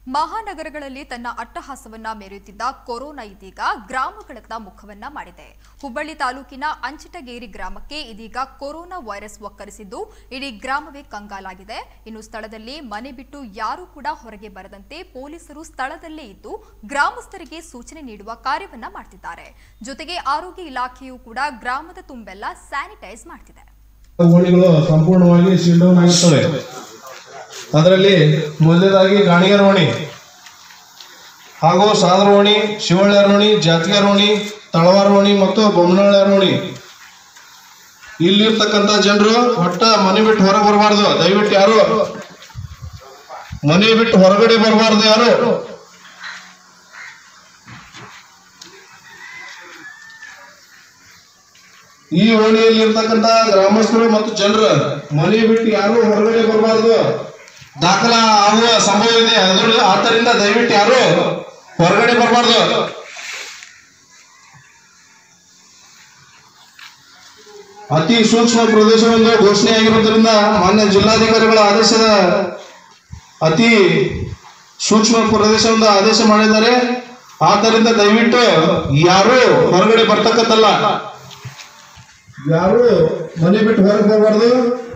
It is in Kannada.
ಮಹಾನಗರಗಳಲ್ಲಿ ತನ್ನ ಅಟ್ಟಹಾಸವನ್ನ ಮೆರೆಯುತ್ತಿದ್ದ ಕೊರೋನಾ ಇದೀಗ ಗ್ರಾಮಗಳತ್ತ ಮುಖವನ್ನ ಮಾಡಿದೆ ಹುಬ್ಬಳ್ಳಿ ತಾಲೂಕಿನ ಅಂಚಿಟಗೇರಿ ಗ್ರಾಮಕ್ಕೆ ಇದೀಗ ಕೊರೋನಾ ವೈರಸ್ ಒಕ್ಕರಿಸಿದ್ದು ಇಡೀ ಗ್ರಾಮವೇ ಕಂಗಾಲಾಗಿದೆ ಇನ್ನು ಸ್ಥಳದಲ್ಲಿ ಮನೆ ಬಿಟ್ಟು ಯಾರೂ ಕೂಡ ಹೊರಗೆ ಬರದಂತೆ ಪೊಲೀಸರು ಸ್ಥಳದಲ್ಲೇ ಇದ್ದು ಗ್ರಾಮಸ್ಥರಿಗೆ ಸೂಚನೆ ನೀಡುವ ಕಾರ್ಯವನ್ನ ಮಾಡ್ತಿದ್ದಾರೆ ಜೊತೆಗೆ ಆರೋಗ್ಯ ಇಲಾಖೆಯೂ ಕೂಡ ಗ್ರಾಮದ ತುಂಬೆಲ್ಲ ಸ್ಯಾನಿಟೈಸ್ ಮಾಡ್ತಿದೆ ಓಣಿಗಳು ಸಂಪೂರ್ಣವಾಗಿ ಸೀಲ್ ಡೌನ್ ಆಗಿರ್ತವೆ ಅದರಲ್ಲಿ ಮೊದಲನೇದಾಗಿ ಗಾಣಿಗರ ಓಣಿ ಹಾಗೂ ಸಾದರ ಓಣಿ ಶಿವಳ್ಳ್ಯಾರ ಓಣಿ ಜಾತಿಗಾರ ಓಣಿ ತಳವಾರ ಓಣಿ ಮತ್ತು ಬೊಮ್ಮನಳ್ಳ್ಯಾರ ಓಣಿ ಇಲ್ಲಿರ್ತಕ್ಕಂಥ ಜನರು ಒಟ್ಟ ಮನೆ ಬಿಟ್ಟು ಹೊರಗೆ ಬರಬಾರ್ದು ದಯವಿಟ್ಟು ಯಾರು ಮನೆ ಬಿಟ್ಟು ಹೊರಗಡೆ ಬರಬಾರ್ದು ಯಾರು ಈ ಓಣಿಯಲ್ಲಿ ಇರ್ತಕ್ಕಂತ ಗ್ರಾಮಸ್ಥರು ಮತ್ತು ಜನರು ಮನೆ ಬಿಟ್ಟು ಯಾರು ಹೊರಗಡೆ ಬರಬಾರ್ದು ದಾಖಲ ಆಗುವ ಸಂಭವ ಇದೆ ಅದ್ರ ಆದ್ದರಿಂದ ದಯವಿಟ್ಟು ಯಾರು ಹೊರಗಡೆ ಬರಬಾರ್ದು ಅತಿ ಸೂಕ್ಷ್ಮ ಪ್ರದೇಶವೆಂದು ಘೋಷಣೆ ಆಗಿರುವುದರಿಂದ ಮಾನ್ಯ ಜಿಲ್ಲಾಧಿಕಾರಿಗಳ ಆದೇಶದ ಅತಿ ಸೂಕ್ಷ್ಮ ಪ್ರದೇಶವೆಂದು ಆದೇಶ ಮಾಡಿದ್ದಾರೆ ಆದ್ದರಿಂದ ದಯವಿಟ್ಟು ಯಾರು ಹೊರಗಡೆ ಬರ್ತಕ್ಕಂತಲ್ಲ ಯಾರು ಮನೆ ಬಿಟ್ಟು ಹೊರಗೆ ಬರಬಾರ್ದು